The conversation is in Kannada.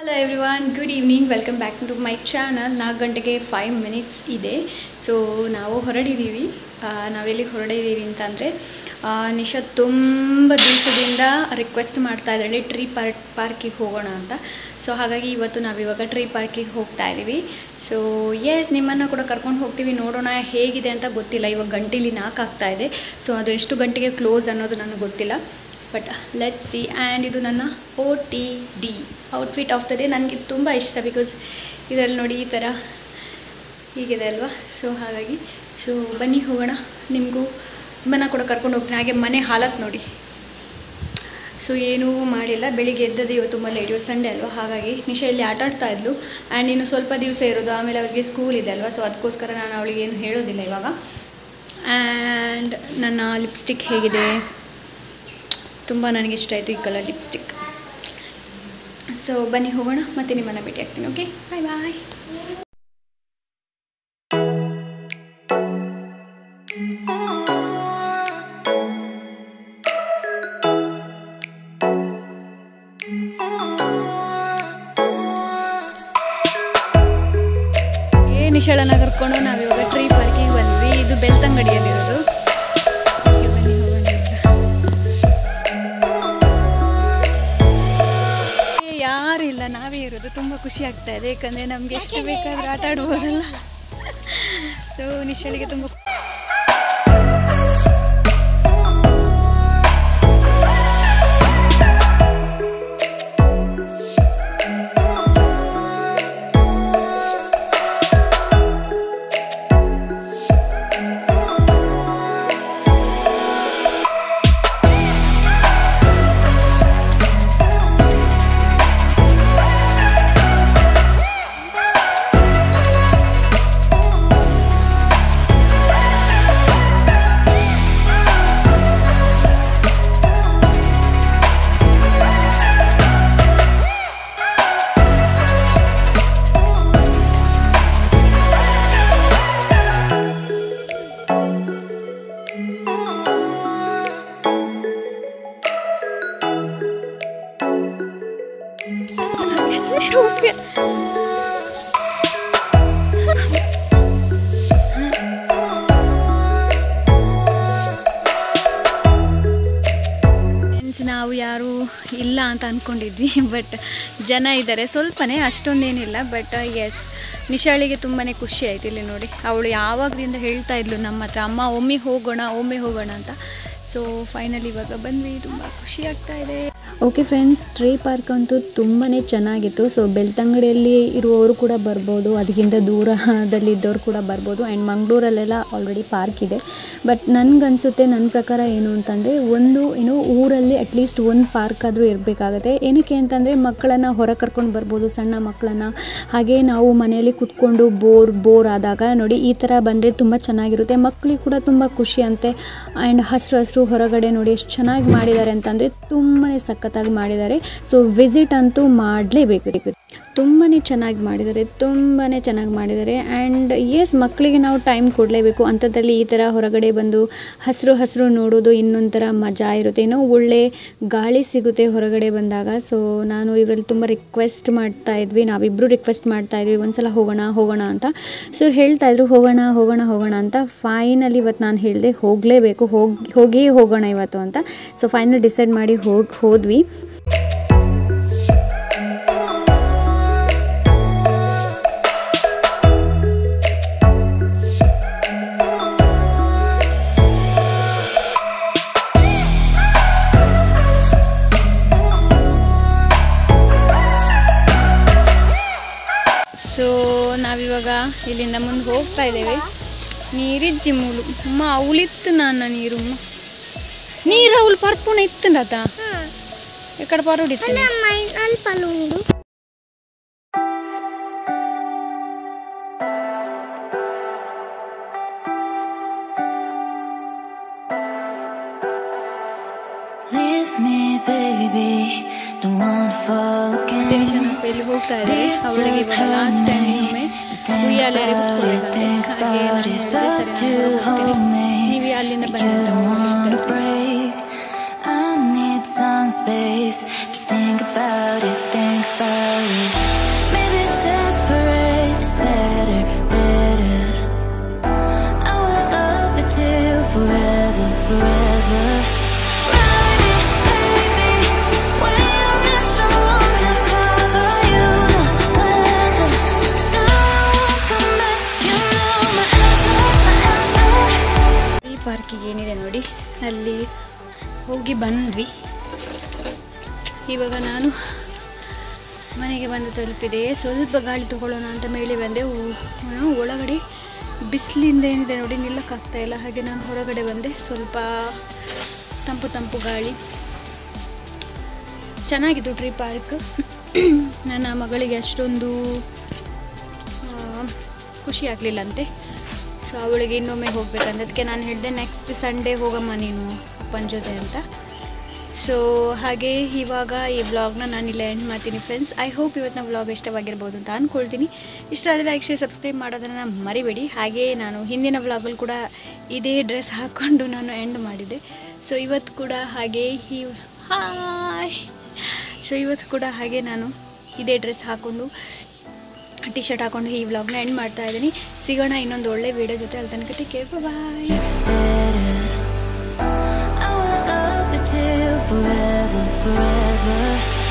Hello everyone good evening welcome back to my channel ನಾಲ್ಕು ಗಂಟೆಗೆ ಫೈವ್ ಮಿನಿಟ್ಸ್ ಇದೆ ಸೊ ನಾವು ಹೊರಡಿದ್ದೀವಿ ಆ, ನಾವೆಲ್ಲಿಗೆ ಹೊರಡಿದ್ದೀವಿ ಅಂತಂದರೆ ನಿಶಾ ತುಂಬ ದಿವಸದಿಂದ ರಿಕ್ವೆಸ್ಟ್ ಮಾಡ್ತಾ ಇದ್ದಾಳೆ ಟ್ರೀ ಪಾರ್ಕ್ ಪಾರ್ಕಿಗೆ ಹೋಗೋಣ ಅಂತ ಸೊ ಹಾಗಾಗಿ ಇವತ್ತು ನಾವಿವಾಗ ಟ್ರೀ ಪಾರ್ಕಿಗೆ ಹೋಗ್ತಾ ಇದ್ದೀವಿ ಸೊ ಎಸ್ ನಿಮ್ಮನ್ನು ಕೂಡ ಕರ್ಕೊಂಡು ಹೋಗ್ತೀವಿ ನೋಡೋಣ ಹೇಗಿದೆ ಅಂತ ಗೊತ್ತಿಲ್ಲ ಇವಾಗ ಗಂಟೆಲಿ ನಾಲ್ಕು ಆಗ್ತಾ ಇದೆ ಸೊ ಅದು ಎಷ್ಟು ಗಂಟೆಗೆ ಕ್ಲೋಸ್ ಅನ್ನೋದು ನನಗೆ ಗೊತ್ತಿಲ್ಲ ಬಟ್ ಲೆಟ್ ಸಿ ಆ್ಯಂಡ್ ಇದು ನನ್ನ O T D outfit of the day ನನಗೆ ತುಂಬ ಇಷ್ಟ ಬಿಕಾಸ್ ಇದರಲ್ಲಿ ನೋಡಿ ಈ ಥರ ಹೀಗಿದೆ ಅಲ್ವಾ ಸೊ ಹಾಗಾಗಿ ಸೊ ಬನ್ನಿ ಹೋಗೋಣ ನಿಮಗೂ ನಿಮ್ಮನ್ನು ಕೂಡ ಕರ್ಕೊಂಡು ಹೋಗ್ತೀನಿ ಹಾಗೆ ಮನೆ ಹಾಲತ್ ನೋಡಿ ಸೊ ಏನೂ ಮಾಡಿಲ್ಲ ಬೆಳಿಗ್ಗೆ ಎದ್ದದ್ದು ಇವತ್ತು ತುಂಬ ಲೇಟ್ ಇವತ್ತು ಸಂಡೇ ಅಲ್ವಾ ಹಾಗಾಗಿ ನಿಶಾ ಇಲ್ಲಿ ಆಟ ಆಡ್ತಾ ಇದ್ಲು ಆ್ಯಂಡ್ ಇನ್ನು ಸ್ವಲ್ಪ ದಿವಸ ಇರೋದು ಆಮೇಲೆ ಅವರಿಗೆ ಸ್ಕೂಲ್ ಇದೆ ಅಲ್ವಾ ಸೊ ಅದಕ್ಕೋಸ್ಕರ ನಾನು ಅವಳಿಗೆ ಏನು ಹೇಳೋದಿಲ್ಲ ಇವಾಗ ಆ್ಯಂಡ್ ನನ್ನ ಲಿಪ್ಸ್ಟಿಕ್ ಹೇಗಿದೆ ತುಂಬ ನನಗೆ ಇಷ್ಟ ಆಯಿತು ಈ ಕಲರ್ ಲಿಪ್ಸ್ಟಿಕ್ ಸೊ ಬನ್ನಿ ಹೋಗೋಣ ಮತ್ತೆ ನಿಮ್ಮನ್ನು ಭೇಟಿ ಆಗ್ತೀನಿ ಓಕೆ ಬಾಯ್ ಬಾಯ್ ಏ ನಿಶಾಳನ ಕರ್ಕೊಂಡು ನಾವಿವಾಗ ಟ್ರೀ ಪಾರ್ಕಿಗೆ ಬಂದ್ವಿ ಇದು ಬೆಳ್ತಂಗಡಿಯಲ್ಲಿರೋದು Okay, ಬನ್ನಿ ಹೋಗೋಣ ಏ, ಯಾರಿಲ್ಲ ನಾವೇ ಇರೋದು ತುಂಬ ಖುಷಿ ಆಗ್ತಾ ಇದೆ ಯಾಕಂದರೆ ನಮಗೆ ಎಷ್ಟು ಬೇಕಾದರೂ ಆಟ ಆಡ್ಬೋದಲ್ಲ ಸೊ ನಿಶಾಳಿಗೆ ತುಂಬ ಫ್ರೆಂಡ್ಸ್ ನಾವು ಯಾರು ಇಲ್ಲ ಅಂತ ಅಂದ್ಕೊಂಡಿದ್ವಿ ಬಟ್ ಜನ ಇದ್ದಾರೆ ಸ್ವಲ್ಪನೇ ಅಷ್ಟೊಂದೇನಿಲ್ಲ ಬಟ್ ಎಸ್ ನಿಶಾಳಿಗೆ ತುಂಬಾ ಖುಷಿ ಆಯ್ತು ಇಲ್ಲಿ ನೋಡಿ ಅವಳು ಯಾವಾಗದಿಂದ ಹೇಳ್ತಾ ಇದ್ಲು ನಮ್ಮ ಹತ್ರ ಅಮ್ಮ ಒಮ್ಮೆ ಹೋಗೋಣ ಒಮ್ಮೆ ಹೋಗೋಣ ಅಂತ ಸೊ ಫೈನಲಿ ಇವಾಗ ಬಂದ್ವಿ ತುಂಬ ಖುಷಿ ಆಗ್ತಾ ಇದೆ ಓಕೆ ಫ್ರೆಂಡ್ಸ್ ಟ್ರೀ ಪಾರ್ಕ್ ಅಂತೂ ತುಂಬಾ ಚೆನ್ನಾಗಿತ್ತು ಸೊ ಬೆಳ್ತಂಗಡಿಯಲ್ಲಿ ಇರುವವರು ಕೂಡ ಬರ್ಬೋದು ಅದಕ್ಕಿಂತ ದೂರದಲ್ಲಿದ್ದವರು ಕೂಡ ಬರ್ಬೋದು ಆ್ಯಂಡ್ ಮಂಗಳೂರಲ್ಲೆಲ್ಲ ಆಲ್ರೆಡಿ ಪಾರ್ಕ್ ಇದೆ ಬಟ್ ನನಗನ್ಸುತ್ತೆ ನನ್ನ ಪ್ರಕಾರ ಏನು ಅಂತಂದರೆ ಒಂದು ಏನು ಊರಲ್ಲಿ ಅಟ್ಲೀಸ್ಟ್ ಒಂದು ಪಾರ್ಕ್ ಆದರೂ ಇರಬೇಕಾಗತ್ತೆ ಏನಕ್ಕೆ ಅಂತಂದರೆ ಮಕ್ಕಳನ್ನು ಹೊರ ಕರ್ಕೊಂಡು ಬರ್ಬೋದು ಸಣ್ಣ ಮಕ್ಕಳನ್ನು ಹಾಗೆ ನಾವು ಮನೆಯಲ್ಲಿ ಕುತ್ಕೊಂಡು ಬೋರ್ ಬೋರ್ ಆದಾಗ ನೋಡಿ ಈ ಥರ ಬಂದರೆ ತುಂಬ ಚೆನ್ನಾಗಿರುತ್ತೆ ಮಕ್ಕಳಿಗೆ ಕೂಡ ತುಂಬ ಖುಷಿ ಅಂತೆ ಆ್ಯಂಡ್ ಹಸಿರು ಹಸಿರು ಹೊರಗಡೆ ನೋಡಿ ಎಷ್ಟು ಚೆನ್ನಾಗಿ ಮಾಡಿದ್ದಾರೆ ಅಂತಂದರೆ ತುಂಬಾ ಸಖತ್ತಾಗಿ ಮಾಡಿದ್ದಾರೆ ಸೊ ವಿಸಿಟ್ ಅಂತೂ ಮಾಡಲೇಬೇಕು ತುಂಬಾ ಚೆನ್ನಾಗಿ ಮಾಡಿದ್ದಾರೆ ತುಂಬಾ ಚೆನ್ನಾಗಿ ಮಾಡಿದ್ದಾರೆ ಆ್ಯಂಡ್ ಎಸ್ ಮಕ್ಕಳಿಗೆ ನಾವು ಟೈಮ್ ಕೊಡಲೇಬೇಕು ಅಂಥದ್ದಲ್ಲಿ ಈ ಥರ ಹೊರಗಡೆ ಬಂದು ಹಸಿರು ಹಸಿರು ನೋಡೋದು ಇನ್ನೊಂಥರ ಮಜಾ ಇರುತ್ತೆ ಏನೋ ಒಳ್ಳೆ ಗಾಳಿ ಸಿಗುತ್ತೆ ಹೊರಗಡೆ ಬಂದಾಗ ಸೊ ನಾನು ಇವರಲ್ಲಿ ತುಂಬ ರಿಕ್ವೆಸ್ಟ್ ಮಾಡ್ತಾ ಇದ್ವಿ ನಾವಿಬ್ಬರು ರಿಕ್ವೆಸ್ಟ್ ಮಾಡ್ತಾ ಇದ್ವಿ ಒಂದ್ಸಲ ಹೋಗೋಣ ಹೋಗೋಣ ಅಂತ ಸೊ ಇವ್ರು ಹೇಳ್ತಾ ಇದ್ರು ಹೋಗೋಣ ಹೋಗೋಣ ಹೋಗೋಣ ಅಂತ ಫೈನಲಿ ಇವತ್ತು ನಾನು ಹೇಳಿದೆ ಹೋಗಲೇಬೇಕು ಹೋಗಿ ಹೋಗಿಯೇ ಹೋಗೋಣ ಇವತ್ತು ಅಂತ ಸೊ ಫೈನಲ್ ಡಿಸೈಡ್ ಮಾಡಿ ಹೋಗಿ ಹೋದ್ವಿ ಸೊ ನಾವಿವಾಗ ಇಲ್ಲಿಂದ ಮುಂದೆ ಹೋಗ್ತಾ ಇದ್ದೇವೆ ನೀರಿಜ್ಜಿ ಮೂಲು ಅಮ್ಮ ಅವಳಿತ್ತು ನನ್ನ ನೀರು ಅಮ್ಮ ನೀರು ಅವಳು ಪರ್ಪುಣ ಇತ್ತಂಡತ ಎక్కడ ಪರೋಡಿತ್ತು ಅಲ್ಪ ಉಂಡು Leave me, baby. Don't wanna fall again. Tension ಇಲ್ಲಿ ಹೋಗ್ತಾ ಇದೆ ಅವಳಿಗೆ ಇವಾಗ ಲಾಸ್ಟ್ ಟೈಮ್ ಇನ್ನೊಮ್ಮೆ ಉಯ್ಯಾಲೆ ಕೂತ್ಕೊಳ್ಬೇಕಂತೆ ಹಾಗೆ ನಾನು ಹೇಳಿದೆ ಸರಿ ನಾನು ಹೊರಗೆ ಹೋಗ್ತೀನಿ ನೀವು ಅಲ್ಲಿಂದ You don't wanna ಬಂದ break. I need some space. Just think about it, think about it. ಅಲ್ಲಿ ಹೋಗಿ ಬಂದ್ವಿ ಇವಾಗ ನಾನು ಮನೆಗೆ ಬಂದು ತಲುಪಿದೆ ಸ್ವಲ್ಪ ಗಾಳಿ ತಗೊಳ್ಳೋಣ ಅಂತ ಮೇಲೆ ಬಂದೆ ಓ- ನಾನು ಒಳಗಡೆ ಬಿಸಿಲಿಂದ ಏನಿದೆ ನೋಡಿ ನಿಲ್ಲಕ್ಕಾಗ್ತಾ ಇಲ್ಲ ಹಾಗೆ ನಾನು ಹೊರಗಡೆ ಬಂದೆ ಸ್ವಲ್ಪ ತಂಪು ತಂಪು ಗಾಳಿ ಚೆನ್ನಾಗಿತ್ತು ಟ್ರೀ ಪಾರ್ಕ್ ನನ್ನ ಮಗಳಿಗೆ ಅಷ್ಟೊಂದು ಆ, ಖುಷಿ ಆಗಲಿಲ್ಲಂತೆ ಸೊ ಅವಳಿಗೆ ಇನ್ನೊಮ್ಮೆ ಹೋಗ್ಬೇಕಂತ ಅದಕ್ಕೆ ನಾನು ಹೇಳಿದೆ ನೆಕ್ಸ್ಟ್ ಸಂಡೇ ಹೋಗಮ್ಮ ನೀನು ಅಪ್ಪನ ಜೊತೆ ಅಂತ ಸೊ ಹಾಗೆ ಇವಾಗ ಈ ವ್ಲಾಗ್ನ ನಾನು ಇಲ್ಲೇ ಎಂಡ್ ಮಾಡ್ತೀನಿ ಫ್ರೆಂಡ್ಸ್ ಐ ಹೋಪ್ ಇವತ್ತಿನ ವ್ಲಾಗ್ ಇಷ್ಟವಾಗಿರ್ಬೋದು ಅಂತ ಅಂದ್ಕೊಳ್ತೀನಿ ಇಷ್ಟ ಆದರೆ ಲೈಕ್ ಶೇರ್ ಸಬ್ಸ್ಕ್ರೈಬ್ ಮಾಡೋದನ್ನು ಮರಿಬೇಡಿ ಹಾಗೆ ನಾನು ಹಿಂದಿನ ವ್ಲಾಗಲ್ಲಿ ಕೂಡ ಇದೇ ಡ್ರೆಸ್ ಹಾಕ್ಕೊಂಡು ನಾನು ಎಂಡ್ ಮಾಡಿದ್ದೆ ಸೊ ಇವತ್ತು ಕೂಡ ಹಾಗೆ ಈ ಹಾಯ್ ಸೊ ಇವತ್ತು ಕೂಡ ಹಾಗೆ ನಾನು ಇದೇ ಡ್ರೆಸ್ ಹಾಕ್ಕೊಂಡು ಟಿ ಶರ್ಟ್ ಹಾಕೊಂಡು ಈ ವ್ಲಾಗ್ನ ಎಂಡ್ ಮಾಡ್ತಾ ಇದ್ದೀನಿ ಸಿಗೋಣ ಇನ್ನೊಂದು ಒಳ್ಳೆ ವೀಡಿಯೋ ಜೊತೆ ಅಲ್ಲಿ ತನಕ take care bye I will love you till forever, forever.